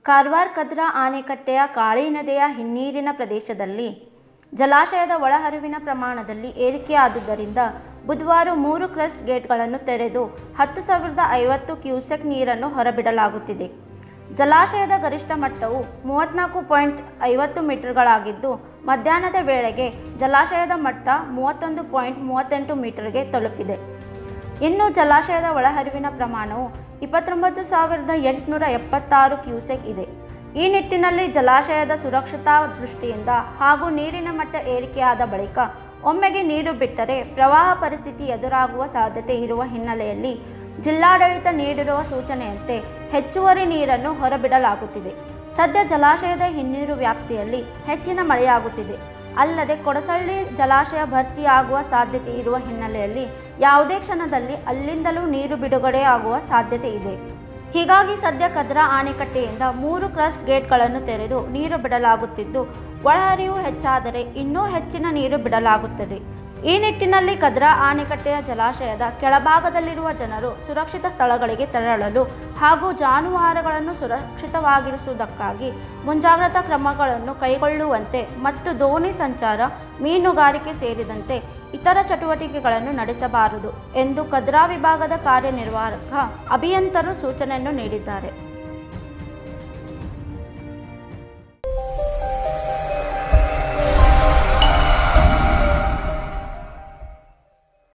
ಕಾರವಾರ ಕದ್ರಾ ಆಣೆಕಟ್ಟೆಯ ಕಾಳಿ ನದಿಯ ಹಿನ್ನೀರಿನ ಪ್ರದೇಶದಲ್ಲಿ ಜಲಾಶಯದ ಒಳಹರಿವಿನ ಪ್ರಮಾಣದಲ್ಲಿ ಏರಿಕೆಯಾದುದರಿಂದ ಬುಧವಾರ ಮೂರು ಕ್ರಸ್ಟ್ ಗೇಟ್ಗಳನ್ನು ತೆರೆದು ಹತ್ತು ಸಾವಿರದ ಐವತ್ತು ಕ್ಯೂಸೆಕ್ ನೀರನ್ನು ಹೊರಬಿಡಲಾಗುತ್ತಿದೆ ಜಲಾಶಯದ ಗರಿಷ್ಠ ಮಟ್ಟವು ಮೂವತ್ತ್ನಾಲ್ಕು ಪಾಯಿಂಟ್ ಐವತ್ತು ಮೀಟರ್ಗಳಾಗಿದ್ದು ಮಧ್ಯಾಹ್ನದ ವೇಳೆಗೆ ಜಲಾಶಯದ ಮಟ್ಟ ಮೂವತ್ತೊಂದು ಪಾಯಿಂಟ್ ಮೂವತ್ತೆಂಟು ಮೀಟರ್ಗೆ ತಲುಪಿದೆ ಇನ್ನು ಜಲಾಶಯದ ಒಳಹರಿವಿನ ಪ್ರಮಾಣವು ಇಪ್ಪತ್ತೊಂಬತ್ತು ಸಾವಿರದ ಎಂಟುನೂರ ಎಪ್ಪತ್ತಾರು ಕ್ಯೂಸೆಕ್ ಇದೆ ಈ ನಿಟ್ಟಿನಲ್ಲಿ ಜಲಾಶಯದ ಸುರಕ್ಷತಾ ದೃಷ್ಟಿಯಿಂದ ಹಾಗೂ ನೀರಿನ ಮಟ್ಟ ಏರಿಕೆಯಾದ ಬಳಿಕ ಒಮ್ಮೆಗೆ ನೀರು ಬಿಟ್ಟರೆ ಪ್ರವಾಹ ಪರಿಸ್ಥಿತಿ ಎದುರಾಗುವ ಸಾಧ್ಯತೆ ಇರುವ ಹಿನ್ನೆಲೆಯಲ್ಲಿ ಜಿಲ್ಲಾಡಳಿತ ನೀಡಿರುವ ಸೂಚನೆಯಂತೆ ಹೆಚ್ಚುವರಿ ನೀರನ್ನು ಹೊರಬಿಡಲಾಗುತ್ತಿದೆ ಸದ್ಯ ಜಲಾಶಯದ ಹಿನ್ನೀರು ವ್ಯಾಪ್ತಿಯಲ್ಲಿ ಹೆಚ್ಚಿನ ಮಳೆಯಾಗುತ್ತಿದೆ ಅಲ್ಲದೆ ಕೊಡಸಳ್ಳಿ ಜಲಾಶಯ ಭರ್ತಿಯಾಗುವ ಸಾಧ್ಯತೆ ಇರುವ ಹಿನ್ನೆಲೆಯಲ್ಲಿ ಯಾವುದೇ ಕ್ಷಣದಲ್ಲಿ ಅಲ್ಲಿಂದಲೂ ನೀರು ಬಿಡುಗಡೆಯಾಗುವ ಸಾಧ್ಯತೆ ಇದೆ ಹೀಗಾಗಿ ಸದ್ಯ ಕದ್ರಾ ಆಣೆಕಟ್ಟೆಯಿಂದ ಮೂರು ಕ್ರಸ್ಟ್ ಗೇಟ್ಗಳನ್ನು ತೆರೆದು ನೀರು ಬಿಡಲಾಗುತ್ತಿದ್ದು ಒಳಹರಿವು ಹೆಚ್ಚಾದರೆ ಇನ್ನೂ ಹೆಚ್ಚಿನ ನೀರು ಬಿಡಲಾಗುತ್ತದೆ ಈ ನಿಟ್ಟಿನಲ್ಲಿ ಕದ್ರಾ ಆಣೆಕಟ್ಟೆಯ ಜಲಾಶಯದ ಕೆಳಭಾಗದಲ್ಲಿರುವ ಜನರು ಸುರಕ್ಷಿತ ಸ್ಥಳಗಳಿಗೆ ತೆರಳಲು ಹಾಗೂ ಜಾನುವಾರುಗಳನ್ನು ಸುರಕ್ಷಿತವಾಗಿರಿಸುವುದಕ್ಕಾಗಿ ಮುಂಜಾಗ್ರತಾ ಕ್ರಮಗಳನ್ನು ಕೈಗೊಳ್ಳುವಂತೆ ಮತ್ತು ದೋಣಿ ಸಂಚಾರ ಮೀನುಗಾರಿಕೆ ಸೇರಿದಂತೆ ಇತರ ಚಟುವಟಿಕೆಗಳನ್ನು ನಡೆಸಬಾರದು ಎಂದು ಕದ್ರಾ ವಿಭಾಗದ ಕಾರ್ಯನಿರ್ವಾಹಕ ಅಭಿಯಂತರು ಸೂಚನೆಯನ್ನು ನೀಡಿದ್ದಾರೆ